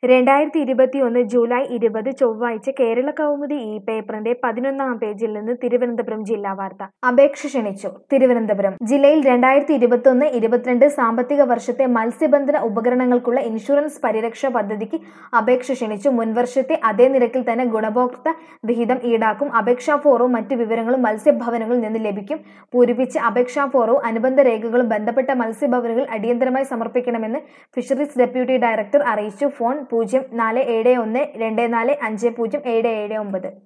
രണ്ടായിരത്തി ഇരുപത്തിയൊന്ന് ജൂലൈ ഇരുപത് ചൊവ്വാഴ്ച കേരള കൗമുദി ഈ പേപ്പറിന്റെ പതിനൊന്നാം പേജിൽ നിന്ന് തിരുവനന്തപുരം ജില്ലാ വാർത്ത അപേക്ഷ ക്ഷണിച്ചു തിരുവനന്തപുരം ജില്ലയിൽ രണ്ടായിരത്തി ഇരുപത്തൊന്ന് ഇരുപത്തിരണ്ട് സാമ്പത്തിക വർഷത്തെ മത്സ്യബന്ധന ഉപകരണങ്ങൾക്കുള്ള ഇൻഷുറൻസ് പരിരക്ഷ പദ്ധതിക്ക് അപേക്ഷ ക്ഷണിച്ചു മുൻവർഷത്തെ അതേ നിരക്കിൽ തന്നെ ഗുണഭോക്തൃ വിഹിതം ഈടാക്കും അപേക്ഷാ ഫോറവും മറ്റു വിവരങ്ങളും മത്സ്യഭവനങ്ങളിൽ നിന്ന് ലഭിക്കും പൂരിപ്പിച്ച അപേക്ഷാ ഫോറവും അനുബന്ധ രേഖകളും ബന്ധപ്പെട്ട മത്സ്യഭവനുകൾ അടിയന്തരമായി സമർപ്പിക്കണമെന്ന് ഫിഷറീസ് ഡെപ്യൂട്ടി ഡയറക്ടർ അറിയിച്ചു ഫോൺ പൂജ്യം നാല് ഏഴ് ഒന്ന് രണ്ട് നാല് അഞ്ച് പൂജ്യം ഏഴ് ഏഴ് ഒമ്പത്